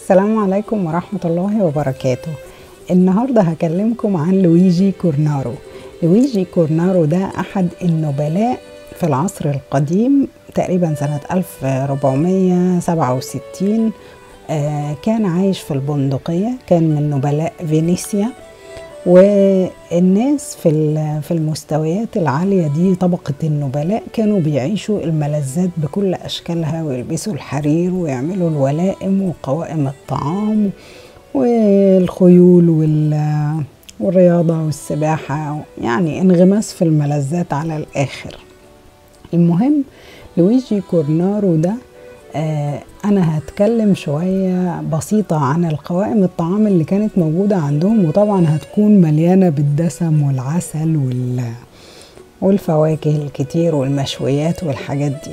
السلام عليكم ورحمة الله وبركاته النهاردة هكلمكم عن لويجي كورنارو لويجي كورنارو ده أحد النبلاء في العصر القديم تقريبا سنة 1467 آه، كان عايش في البندقية كان من نبلاء فينيسيا والناس في ال- في المستويات العالية دي طبقة النبلاء كانوا بيعيشوا الملذات بكل أشكالها ويلبسوا الحرير ويعملوا الولائم وقوائم الطعام والخيول وال- والرياضة والسباحة يعني انغماس في الملذات على الآخر المهم لويجي كورنارو ده آه انا هتكلم شويه بسيطه عن القوائم الطعام اللي كانت موجوده عندهم وطبعا هتكون مليانه بالدسم والعسل وال والفواكه الكتير والمشويات والحاجات دي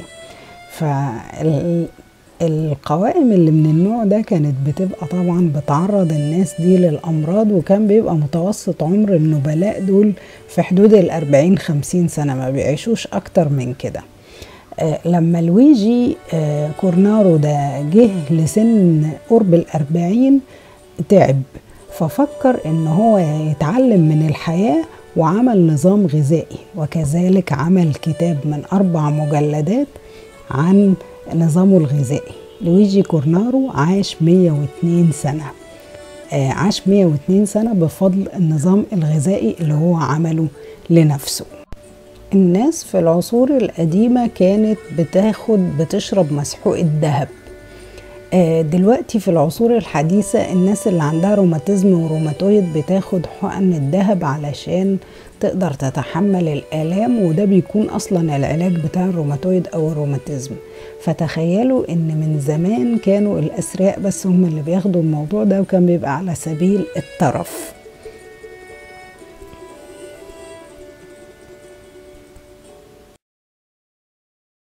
فالقوائم اللي من النوع ده كانت بتبقى طبعا بتعرض الناس دي للأمراض وكان بيبقى متوسط عمر النبلاء دول في حدود الأربعين خمسين سنة ما بيعيشوش أكتر من كده آه، لما لويجي آه، كورنارو ده جه لسن قرب الأربعين تعب ففكر إن هو يتعلم من الحياة وعمل نظام غذائي وكذلك عمل كتاب من أربع مجلدات عن نظامه الغذائي لويجي كورنارو عاش 102 سنة آه، عاش 102 سنة بفضل النظام الغذائي اللي هو عمله لنفسه الناس في العصور القديمة كانت بتاخد بتشرب مسحوق الذهب آه، دلوقتي في العصور الحديثة الناس اللي عندها روماتيزم وروماتويد بتاخد حقن الذهب علشان تقدر تتحمل الآلام وده بيكون أصلا العلاج بتاع الروماتويد أو الروماتيزم فتخيلوا إن من زمان كانوا الأثرياء بس هم اللي بياخدوا الموضوع ده وكان بيبقى على سبيل الترف